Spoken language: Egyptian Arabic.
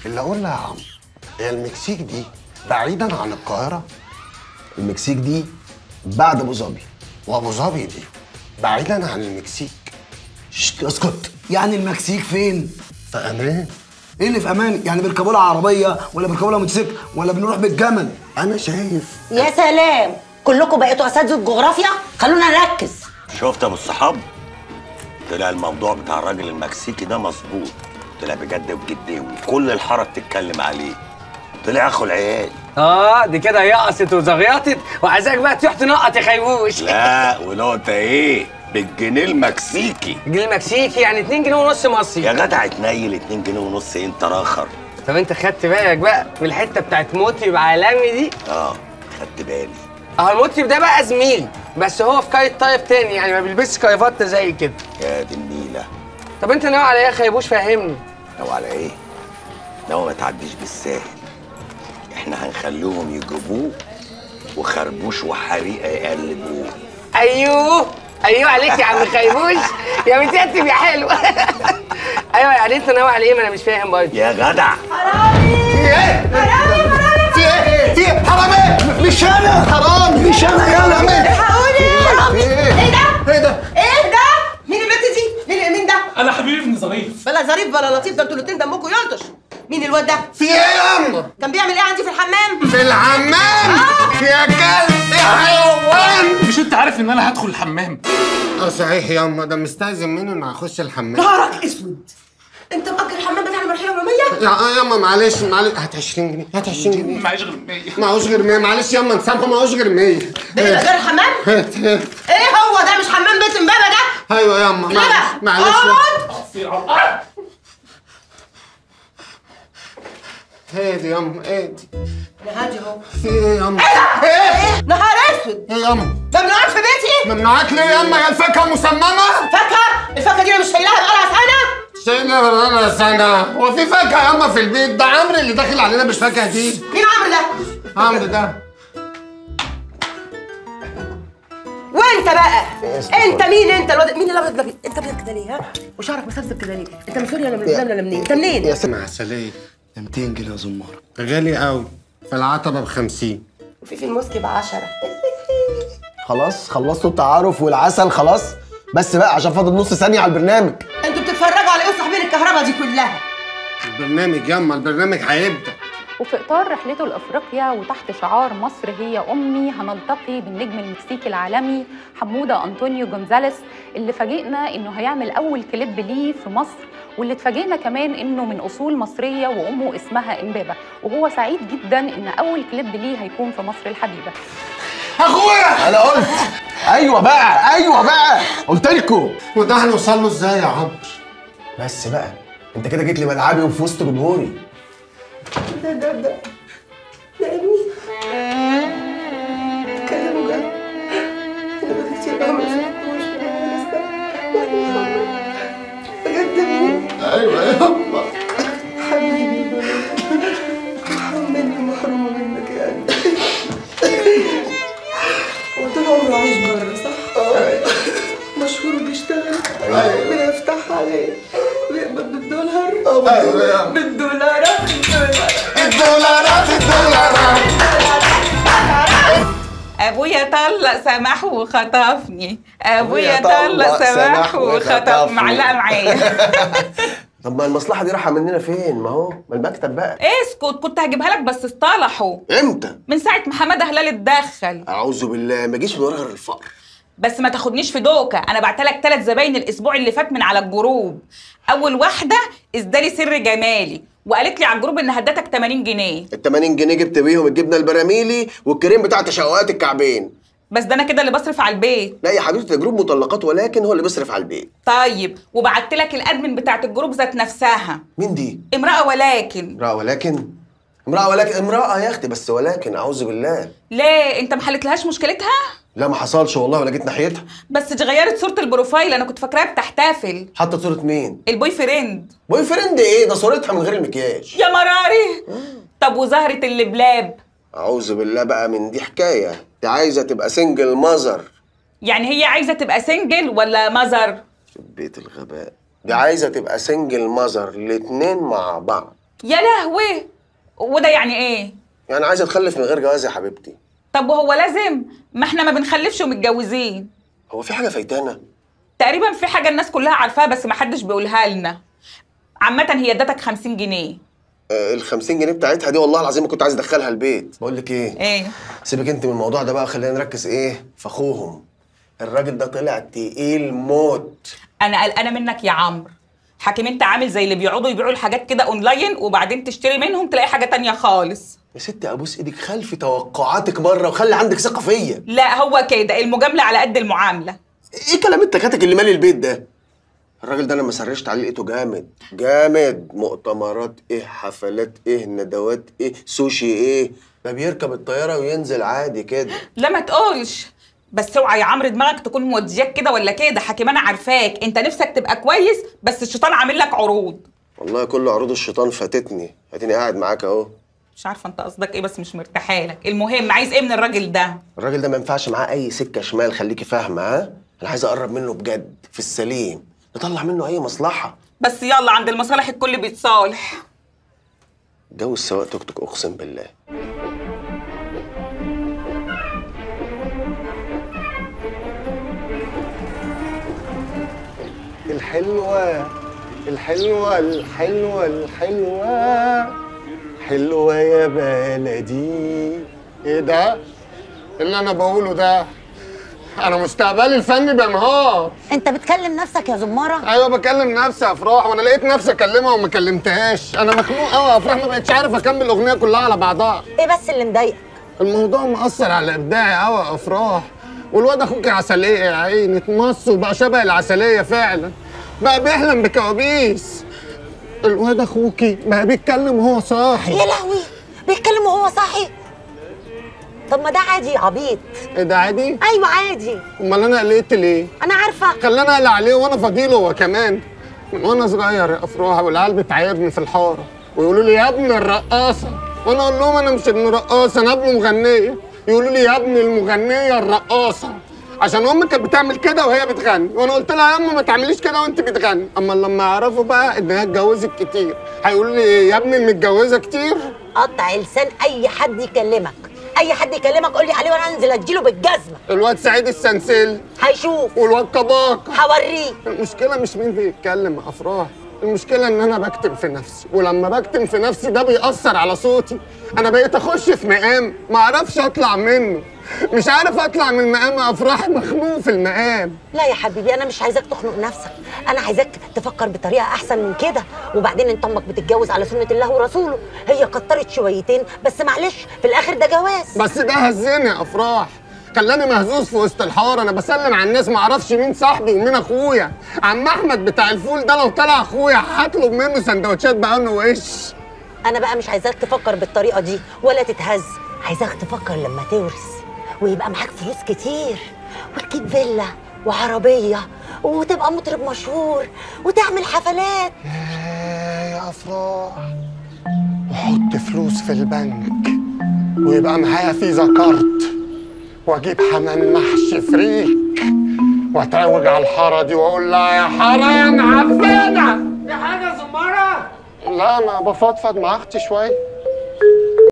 اللي اقول لها يا عم هي المكسيك دي بعيدا عن القاهره المكسيك دي بعد ابو ظبي وابو ظبي دي بعيدا عن المكسيك شت اسكت يعني المكسيك فين في امان ايه اللي في امان يعني بيركبوا لها عربيه ولا بيركبوا لها موتوسيكل ولا بنروح بالجمل انا شايف يا سلام كلكم بقيتوا اساتذه جغرافيا خلونا نركز شفت يا ابو الصحاب طلع الموضوع بتاع الراجل المكسيكي ده مظبوط طلع بجد وبجداوي كل الحاره بتتكلم عليه طلع اخو العيال اه دي كده يقصت وزغيطت وعايزاك بقى تروح تنقط يا خيبوش لا ونقطة ايه بالجنيه المكسيكي الجنيه المكسيكي يعني 2 جنيه ونص مصري يا جدع اتنيل 2 جنيه ونص إيه انت راخر طب انت خدت بالك بقى من الحته بتاعت مطرب عالمي دي اه خدت بالي اه المطرب ده بقى زميلي بس هو في كايت طيب تاني يعني ما بيلبسش كايفات زي كده يا دي النيله طب انت ناوي على ايه يا خيبوش فهمني لو على ايه لو ما تعديش بالساهل احنا هنخليهم يجيبوه وخربوش وحريقه يقلبوه ايوه ايوه عليك يا عم خيبوش يا متيتم يا حلو ايوه يعني انت ناوي على ايه ما انا مش فاهم برضه يا جدع في ايه في ايه حرامي مش انا حرامي مش انا يا الحقوني حرامي ايه ده؟ ايه ده ايه ده؟ مين البنت دي؟ مين مين ده؟ انا حبيبي ابن ظريف بلا ظريف بلا لطيف ده انتوا الاتنين دمكم يلطش مين الواد ده؟ في ايه يا اما كان بيعمل ايه عندي في الحمام؟ في الحمام يا كلب يا حيوان مش انت عارف ان انا هدخل الحمام اه صحيح يا اما ده مستأذن مني انه هخش الحمام نهارك اسود انت مأجر الحمام بتاع المرحله العموميه؟ يا اه ياما معلش معلش هات 20 جنيه هات 20 جنيه معيش غير 100 معهوش غير 100 معلش ياما نسامحه معهوش غير 100 ده اللي مأجر الحمام؟ هات هات ايه هو ده مش حمام بيت امبابه ده؟ ايوه ياما ليه بقى؟ معلش اقعد هادي ياما هادي انا هادي اهو في ايه ياما ايه نهار اسود ايه ياما ممنوعات في بيتي؟ ممنوعات ليه ياما يا الفاكهه مسممه فاكهه؟ الفاكهه دي انا مش شايلاها بقالها سنه شيلنا بقالنا سنه هو في فاكهه ياما في البيت ده عمرو اللي داخل علينا مش فاكهه دي مين عمرو ده؟ عمرو ده وانت بقى انت مين انت الواد مين الابيض ده انت ابيض كده ليه ها وشعرك مسلسل كده ليه انت من سوريا ولا من لبنان ولا منين انت منين يا سمع عسلية 200 جنيه يا زمار غالي قوي في العتبة ب 50 وفي في الموسكي ب 10 خلاص خلصتوا التعارف والعسل خلاص بس بقى عشان فاضل نص ثانيه على البرنامج انتوا بتتفرجوا على ايه صاحبين الكهرباء دي كلها البرنامج ياما البرنامج هيبدأ وفي إطار رحلته لأفريقيا وتحت شعار مصر هي أمي هنلتقي بالنجم المكسيكي العالمي حمودة أنطونيو جونزاليس اللي فاجئنا إنه هيعمل أول كليب ليه في مصر واللي اتفاجئنا كمان إنه من أصول مصرية وأمه اسمها إمبابة وهو سعيد جدا إن أول كليب ليه هيكون في مصر الحبيبة اخويا انا قلت ايوه بقى ايوه بقى قلت لكم وده هنوصل له ازاي يا عمرو بس بقى انت كده جيت لي ملعبي وفي وسط جمهوري ده ده ده ده ابني اتكلموا جد انا بقالي كتير قوي ما شفتوش لسه بجد ابني ايوه ياما حبيبي محروم مني محروم منك يا قلبي هو طول عمره عايش بره صح؟ مشهور وبيشتغل ربنا يفتحها عليه ويقبض بالدولار ايوه ياما بالدولارات بالدولارات الدولارات الدولارات ابويا طلق سمح وخطفني ابويا أبويا طلق طلق سمح سمح وخطف وخطفني. معلقه معايا طب ما المصلحه دي رايحه مننا فين ما هو ما المكتب بقى اسكت كنت هجيبها لك بس اصطلحوا امتى من ساعه ما حماده هلال اتدخل اعوذ بالله ما جيش من ورا غير الفقر بس ما تاخدنيش في دوكه انا بعت لك ثلاث زباين الاسبوع اللي فات من على الجروب اول واحده ازدالي سر جمالي وقالت لي على الجروب ان هدتك 80 جنيه ال 80 جنيه جبت بيهم الجبنه البراميلي والكريم بتاع تشوقات الكعبين بس ده انا كده اللي بصرف على البيت لا يا حبيبتي ده جروب مطلقات ولكن هو اللي بيصرف على البيت طيب وبعت لك الادمن بتاعت الجروب ذات نفسها مين دي امراه ولكن امراه ولكن امراه ولكن امراه يا اختي بس ولكن اعوذ بالله ليه انت ما حلتلهاش مشكلتها لا ما حصلش والله ولا جيت ناحيتها بس دي غيرت صوره البروفايل انا كنت فاكراها بتحتفل حتى صوره مين البوي فريند بوي فريند ايه ده صورتها من غير المكياج يا مراري طب وزهره اللبلاب اعوذ بالله بقى من دي حكايه دي عايزه تبقى سنجل ماذر يعني هي عايزه تبقى سنجل ولا مزر في بيت الغباء دي عايزه تبقى سنجل ماذر الاتنين مع بعض يا لهوي وده يعني ايه يعني عايزه تخلف من غير جواز يا حبيبتي طب وهو لازم ما احنا ما بنخلفش ومتجوزين هو في حاجه فايتانا تقريبا في حاجه الناس كلها عارفاها بس ما حدش بيقولها لنا عامه هي ادتك 50 جنيه ال 50 جنيه بتاعتها دي والله العظيم ما كنت عايز ادخلها البيت بقول لك ايه ايه سيبك انت من الموضوع ده بقى خلينا نركز ايه في اخوهم الراجل ده طلع تقيل موت انا قلقانه منك يا عمرو حاكم انت عامل زي اللي بيقعدوا يبيعوا الحاجات كده اونلاين وبعدين تشتري منهم تلاقي حاجه تانية خالص يا ستي ابوس ايدك خلفي توقعاتك مره وخلي عندك ثقه فيا لا هو كده المجامله على قد المعامله ايه كلام التكاتك اللي مالي البيت ده الراجل ده لما سرشت عليه لقيته جامد جامد مؤتمرات ايه حفلات ايه ندوات ايه سوشي ايه ده بيركب الطياره وينزل عادي كده لا ما تقولش بس اوعى يا عمرو دماغك تكون مودياك كده ولا كده حكيم انا عارفاك انت نفسك تبقى كويس بس الشيطان عامل لك عروض والله كل عروض الشيطان فاتتني اديني قاعد معاك اهو مش عارفه انت قصدك ايه بس مش مرتاحه لك المهم عايز ايه من الراجل ده الراجل ده ما ينفعش معاه اي سكه شمال خليكي فاهمه ها انا عايز اقرب منه بجد في السليم نطلع منه اي مصلحه بس يلا عند المصالح الكل بيتصالح جو السواق توك توك اقسم بالله الحلوة الحلوة الحلوة الحلوة حلوة يا بلدي ايه ده؟ اللي انا بقوله ده انا مستقبلي الفني بينهار انت بتكلم نفسك يا زماره ايوه بكلم نفسي يا افراح وانا لقيت نفسي اكلمها وما كلمتهاش انا مخنوق قوي يا افراح ما بقتش عارف اكمل الاغنيه كلها على بعضها ايه بس اللي مضايقك الموضوع مأثر على ابداعي قوي يا افراح والواد اخوك عسليه يا عيني اتمص وبقى شبه العسليه فعلا بقى بيحلم بكوابيس الواد اخوكي بقى بيتكلم وهو صاحي يا لهوي بيتكلم وهو صاحي طب ما ده عادي يا عبيط ايه ده عادي؟ ايوه عادي امال انا قلقت ليه؟ انا عارفه خلاني اقلق عليه وانا فضيله هو كمان من وانا صغير يا افراح والعيال بتعايرني في الحاره ويقولوا لي يا ابن الرقاصه وانا اقول لهم انا مش ابن رقاصه انا ابن مغنيه يقولوا لي يا ابن المغنيه الرقاصه عشان امي كانت بتعمل كده وهي بتغني وانا قلت لها يا امي ما تعمليش كده وانت بتغني اما لما يعرفوا بقى ان هي اتجوزت كتير هيقولوا لي إيه، يا ابني المتجوزه كتير قطع لسان اي حد يكلمك اي حد يكلمك قول لي عليه وانا انزل اديله بالجزمه الواد سعيد السنسل هيشوف والواد كباك هوريه المشكلة مش مين بيتكلم يا أفراح المشكلة إن أنا بكتم في نفسي ولما بكتم في نفسي ده بيأثر على صوتي أنا بقيت أخش في مقام ما أعرفش أطلع منه مش عارف أطلع من المقام يا أفراح مخنوق في المقام لا يا حبيبي انا مش عايزاك تخنق نفسك انا عايزاك تفكر بطريقه احسن من كده وبعدين انت امك بتتجوز على سنه الله ورسوله هي كترت شويتين بس معلش في الاخر ده جواز بس ده هزني يا أفراح خلاني مهزوز في وسط الحاره انا بسلم على الناس ما اعرفش مين صاحبي ومين اخويا عم احمد بتاع الفول ده لو طلع اخويا هطلب منه سندوتشات بقى وش انا بقى مش عايزاك تفكر بالطريقه دي ولا تتهز عايزاك تفكر لما تورث ويبقى معاك فلوس كتير وتجيب فيلا وعربيه وتبقى مطرب مشهور وتعمل حفلات يا افراح واحط فلوس في البنك ويبقى معايا فيزا كارت واجيب حمام محشي فريك واتعوج على الحاره دي واقول لها يا حاره يا معفنه في حاجه يا زماره لا انا بفضفض مع اختي شويه